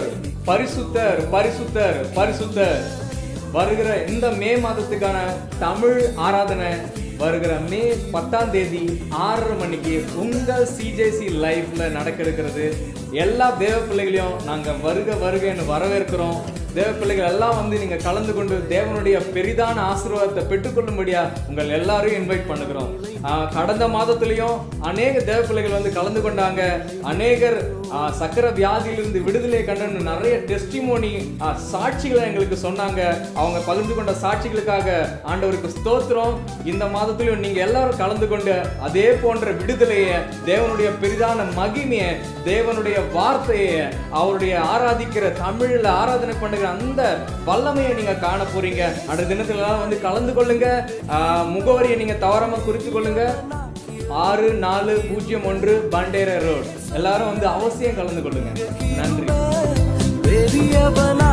ஆண்டவர் பரிசுத்தர் பரிசுத்தர் பரிசுத்தர் வருகிற இந்த மே மாதத்துக்கான தமிழ் ஆராதனை வருகிற மே பத்தாம் தேதி ஆறரை மணிக்கு உங்கள் சிஜேசி லைஃப்ல நடக்க இருக்கிறது எல்லா தேவ பிள்ளைகளையும் நாங்க வருக வருகன்னு வரவேற்கிறோம் தேவ பிள்ளைகள் எல்லாம் வந்து நீங்க கலந்து கொண்டு தேவனுடைய பெரிதான ஆசீர்வாதத்தை பெற்றுக்கொள்ளும்படியா உங்கள் எல்லாரையும் இன்வைட் பண்ணுகிறோம் ஆஹ் கடந்த மாதத்திலையும் அநேக தேவ பிள்ளைகள் வந்து கலந்து கொண்டாங்க அநேகர் ஆஹ் சக்கர வியாதியிலிருந்து விடுதலை கண்டன்னு நிறைய டெஸ்டிமோனி சாட்சிகளை எங்களுக்கு சொன்னாங்க அவங்க பகிர்ந்து கொண்ட சாட்சிகளுக்காக ஆண்டவருக்கு ஸ்தோத்திரம் இந்த மாதத்திலும் நீங்க எல்லாரும் கலந்து கொண்டு அதே போன்ற விடுதலையை தேவனுடைய பெரிதான மகிமையை தேவனுடைய வார்த்தையை அவருடைய ஆராதிக்கிற தமிழ்ல ஆராதனை பண்ணுகிற அந்த வல்லமையை நீங்க காண போறீங்க அந்த தினத்துல எல்லாம் வந்து கலந்து கொள்ளுங்க ஆஹ் முகவரியை நீங்க தவறாம குறித்து கொள்ளுங்க ஆறு நாலு பூஜ்ஜியம் ஒன்று பண்டேர ரோட் எல்லாரும் வந்து அவசியம் கலந்து கொள்ளுங்க நன்றி பெரியவன